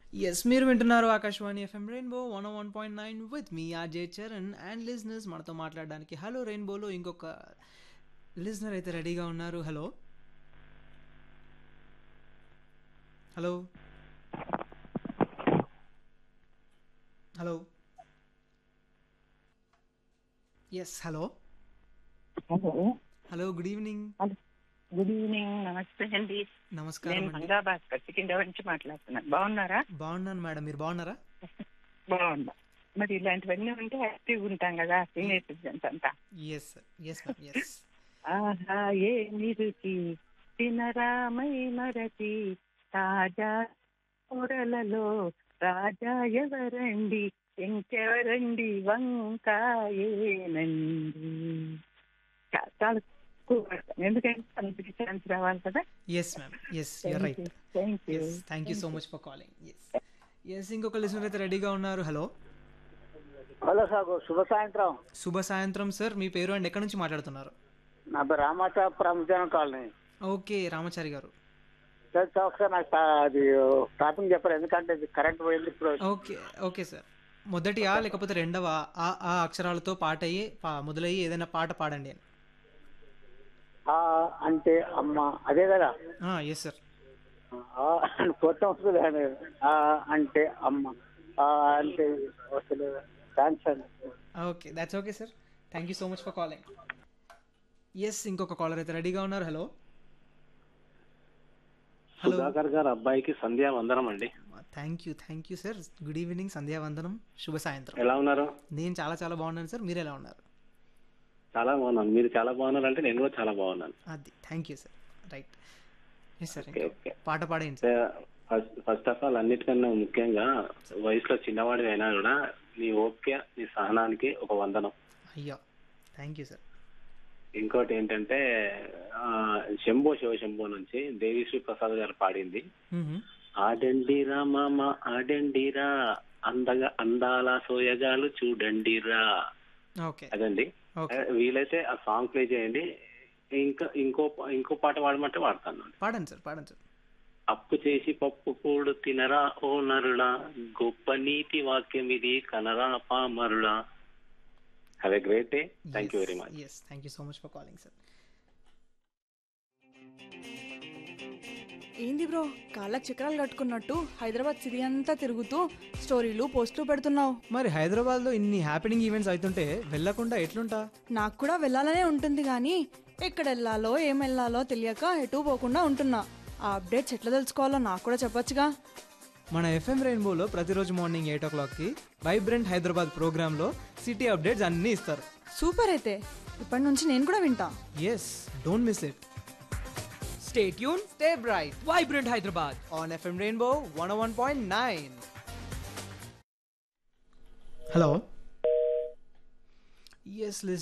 Yes మీరు వింటున్నారు Akashvani FM rainbow one one point nine with మీ ఆర్జే చరణ్ అండ్ లిజనర్స్ మనతో మాట్లాడడానికి హలో రెయిన్బోలో ఇంకొక లిజనర్ అయితే రెడీగా ఉన్నారు hello hello hello yes hello hello hello good evening good evening నమస్తే అండి నమస్కారం నేను అండి మంగాబాద్ కత్తికింద నుంచి మాట్లాడుతున్నాను బాగున్నారా బాగున్నాను మేడం మీరు బాగున్నారా బాగున్నా మరి ఇలాంటివన్నీ ఉంటే యాక్టివ్ ఉంటాం కదా సీనియర్ సిటిజన్స్ అంతా ఎస్ ఎస్ మ్యామ్ ఎస్ ఆహా ఏ నిరుచి తినరామై మరచి తాజా కూరలలో రాజా ఎవరండి ఇంకెవరండి వంకాయేనండి చా- చాలా ఎక్కువ వాడతాను. ఎందుకంటే అందరికి ఛాన్స్ రావాలి కదా yes ma'am yes you're right thank you yes thank you so much for calling yes yes ఇంకొక లిసనర్ అయితే రెడీగా ఉన్నారు హలో హలో సాగు శుభ సాయంత్రం శుభ సాయంత్రం సార్ మీ పేరు అండ్ ఎక్కడి నుంచి మాట్లాడుతున్నారు నా పేరు రామాచాపురం జనం కాలనీ ఓకే రామచారి గారు సార్ సార్ ఒకసారి నాకు తా- అది టాపిక్ చెప్పారు ఎందుకంటే ఇది కరెంట్ పోయింది ఇప్పుడు ఓకే ఓకే సార్ మొదటి ఆ లేకపోతే రెండవ ఆ ఆ అక్షరాలతో పాట అయ్యి పా- మొదలయ్యి ఏదైనా పాట పాడండి అని ఆ అంటే అమ్మ అదే కదా ఎస్ సార్ ఆ అని కొత్త వస్తుంది కానీ ఆ అంటే అమ్మ ఆ అంటే అసలు థ్యాంక్స్ అండి okay that's okay sir thank you so much for calling yes ఇంకొక కాలర్ అయితే రెడీగా ఉన్నారు హలో హలో సుధాకర్ గారు అబ్బాయికి సంధ్యా వందనం అండి thank you thank you sir good evening సంధ్యావందనం శుభ సాయంత్రం ఎలా ఉన్నారు నేను చాలా చాలా బాగున్నాను సార్ మీరు ఎలా ఉన్నారు చాలా బాగున్నాను మీరు చాలా బాగున్నారు అంటే నేను కూడా చాలా బాగున్నాను అది thank you sir right yes sir okay okay పాట పాడేయండి sir first first of all అన్నిటికన్నా ముఖ్యంగా వయసులో చిన్నవాడి అయినా కూడా నీ ఓకే నీ సహనానికి ఒక వందనం అయ్యో థ్యాంక్ యూ సార్ ఇంకోటి ఏంటంటే ఆ, శంభో శివ శంభో నుంచి దేవిశ్రీ ప్రసాద్ గారు పాడింది ఆడండిరా మామ ఆడండిరా అందగా అందాల సోయగాలు చూడండిరా ఓకే అదండి ఓకే వీలైతే ఆ సాంగ్ ప్లే చేయండి ఇంకా ఇంకో ఇంకో పాట పాడమంటే వాడతాను పాడండి సార్ పాడండి సార్ అప్పు చేసి పప్పు కూడు తినరా ఓ నరుడా గొప్ప నీతి వాక్యం ఇది కనరా పామరుడా have a great day thank you very much yes thank you so much for calling sir ఏంది బ్రో కాళ్ళకి చక్రాలు కట్టుకున్నట్టు హైదరాబాద్ సిటీ అంతా తిరుగుతూ స్టోరీలు పోస్టులు పెడుతున్నావు మరి హైదరాబాద్లో ఇన్ని హ్యాపెనింగ్ ఈవెంట్స్ అవుతుంటే వెళ్ళకుండా ఎట్లుంటా నాకు కూడా వెళ్ళాలనే ఉంటుంది కానీ ఎక్కడ వెళ్ళాలో ఏం వెళ్ళాలో తెలియక ఎటు పోకుండా ఉంటున్నా ఆ అప్డేట్స్ ఎట్లా తెలుసుకోవాలో నాకు కూడా చెప్పొచ్చుగా మన ఎఫ్ఎం రెయిన్బోలో ప్రతిరోజు మార్నింగ్ ఎయిట్ ఓ క్లాక్కి వైబ్రెంట్ హైదరాబాద్ ప్రోగ్రాంలో సిటీ అప్డేట్స్ అన్నీ ఇస్తారు సూపర్ అయితే ఇప్పటి నుంచి నేను కూడా వింటా yes don't miss it stay tune stay bright vibrant Hyderabad on FM rainbow one one point nine hello yes